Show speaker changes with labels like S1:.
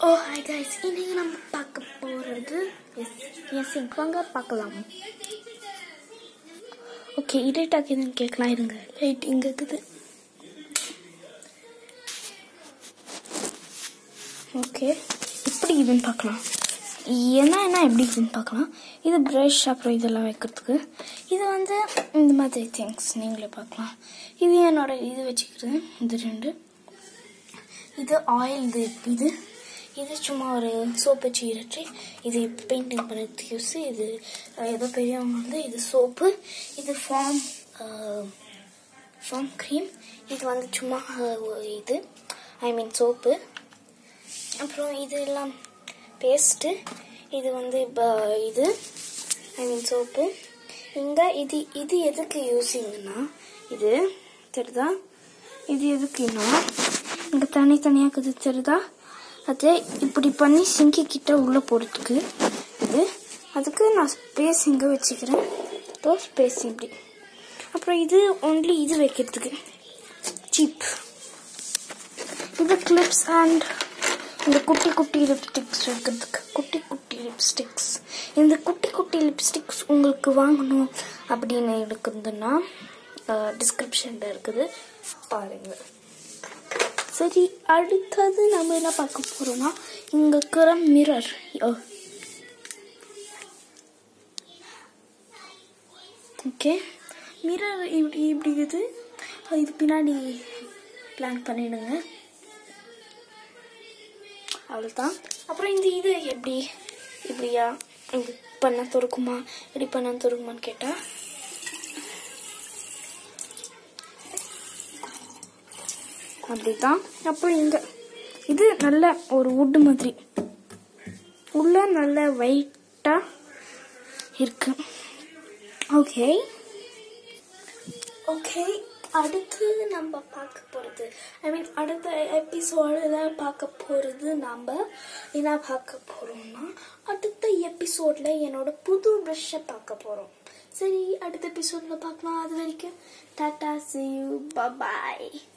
S1: ஓ hi guys இன்னைக்கு நம்ம பார்க்க போகிறது எஸ் எஸ் வாங்க பார்க்கலாம் ஓகே இடைட் ஆக்கிதுன்னு கேட்கலாம் இருங்க லைட் இங்கே இருக்குது ஓகே எப்படி இதுன்னு பார்க்கலாம் என்ன என்ன எப்படி இதுன்னு பார்க்கலாம் இது ப்ரஷ் அப்புறம் இதெல்லாம் வைக்கிறதுக்கு இது வந்து இந்த மாதிரி திங்ஸ் நீங்களே பார்க்கலாம் இது என்னோட இது வச்சுக்கிறது இது ரெண்டு இது ஆயில் இது இது இது சும்மா ஒரு சோப்பு வச்சு இரட்டி இது பெயிண்டிங் பண்ணுறதுக்கு யூஸ் இது அஹ், ஏதோ பெரியவங்க வந்து இது சோப்பு இது ஃபார்ம் ஃபார்ம் க்ரீம் இது வந்து சும்மா அஹ், ஒரு இது ஐ மீன் சோப்பு அப்புறம் இது எல்லாம் பேஸ்ட்டு இது வந்து ப- இது ஐ மீன் சோப்பு இங்கே இது இது எதுக்கு யூஸிங்னா இது தெரியுதா இது எதுக்குன்னா இங்கே தனித்தனியாக இருக்குது தெரியுதா அது இப்படி பண்ணி சிங்கி கிட்ட உள்ளே போடுறதுக்கு இது அதுக்கு நான் ஸ்பேஸ் இங்கே வச்சுக்கிறேன் இப்போ ஸ்பேஸ் இப்படி அப்புறம் இது ஒன்லி இது வைக்கிறதுக்கு சீப் இது கிளிப்ஸ் அண்ட் இந்த குட்டி குட்டி லிப்ஸ்டிக்ஸ் வைக்கிறதுக்கு குட்டி குட்டி லிப்ஸ்டிக்ஸ் இந்த குட்டி குட்டி லிப்ஸ்டிக்ஸ் உங்களுக்கு வாங்கணும் அப்படின்னு இருக்குதுன்னா டிஸ்கிரிப்ஷனில் இருக்குது பாருங்கள் சரி அடுத்தது நம்ம என்ன பார்க்க போறோம்னா இங்க இருக்கிற மிரர் ஓகே மிரர் இப்படி இப்படி இருக்குது இது பின்னாடி பிளான் பண்ணிடுங்க அவ்வளோதான் அப்புறம் இந்த இது எப்படி இப்படியா இப்படி பண்ண திறக்குமா இப்படி பண்ண திறக்குமான்னு கேட்டால் அப்படிதான் அப்புறம் இங்க இது நல்ல ஒரு வுட் மாதிரி உள்ள நல்ல வெயிட்டா இருக்கு ஓகே ஓகே அடுத்து நம்ம பார்க்க போகிறது ஐ மீன் அடுத்த எபிசோடில் பார்க்க போகிறது நம்ம என்ன பார்க்க போகிறோம்னா அடுத்த எபிசோடில் என்னோட புது ப்ரஷ்ஷை பார்க்க போகிறோம் சரி அடுத்த எபிசோடில் பார்க்கலாம் அது வரைக்கும் டாட்டா சி யூ பாய்